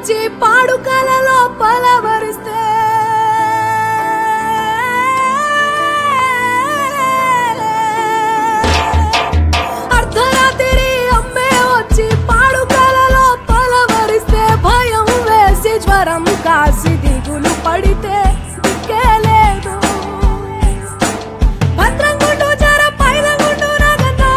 వచ్చి పాడుకలలో పలవరిస్తే అర్ధరాత్రి అమ్మే వచ్చి పాడుకలలో పలవరిస్తే భయం వేసి జ్వరం కాసి దిగులు పడితే దిక్కే లేదు భద్రంగుండు జర పైలంగుండు నాగన్నా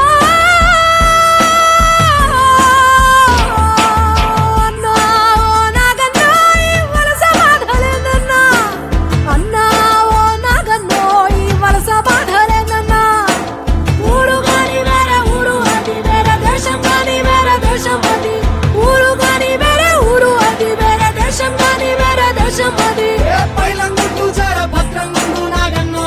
అన్నా ఓ నాగన్నా ఈ వలస బాధలేదన్నా అన్నా ఓ నాగన్నో ఈ వలస బాధలేదన్నా ఊరు గాని వేరే ఊరు అది వేరే దేశం గాని వేరే దేశం అది ఊరు గాని వేరే ఊరు అది వేరే దేశం గాని వేరే దేశం అది పైలంగుండు జర భద్రంగుండు నాగన్నో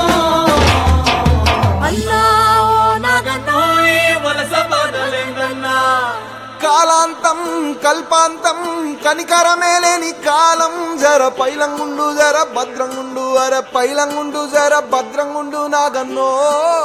అన్నా ఓ నాగన్నో ఈ వలస బాధలేదన్నా కాలాంతం కల్పాంతం కనికరమే లేని కాలం జర పైలంగుండు జర భద్రంగుండు అర పైలంగుండు జర భద్రంగుండు నాగన్నో